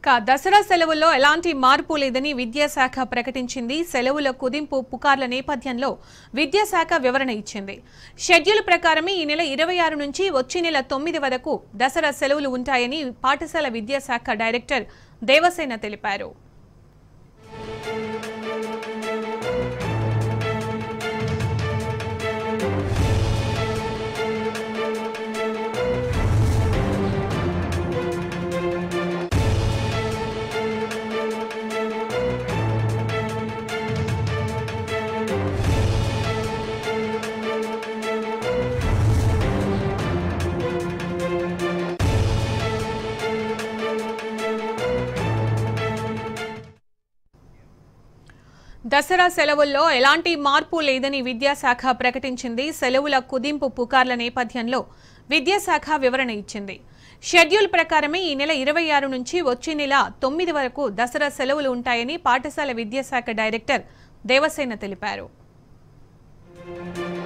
ఇక దసరా సెలవుల్లో ఎలాంటి మార్పు లేదని విద్యాశాఖ ప్రకటించింది సెలవుల కుదింపు పుకార్ల నేపథ్యంలో విద్యాశాఖ వివరణ ఇచ్చింది షెడ్యూల్ ప్రకారమే ఈ నెల ఇరవై ఆరు నుంచి వచ్చే నెల తొమ్మిది వరకు దసరా సెలవులు ఉంటాయని పాఠశాల విద్యాశాఖ డైరెక్టర్ దేవసేన తెలిపారు దసరా సెలవుల్లో ఎలాంటి మార్పు లేదని విద్యాశాఖ ప్రకటించింది సెలవుల కుదింపు పుకార్ల నేపథ్యంలో విద్యాశాఖ వివరణ ఇచ్చింది షెడ్యూల్ ప్రకారమే ఈ నెల ఇరవై ఆరు నుంచి వచ్చే నెల తొమ్మిది వరకు దసరా సెలవులు ఉంటాయని పాఠశాల విద్యాశాఖ డైరెక్టర్ దేవసేన తెలిపారు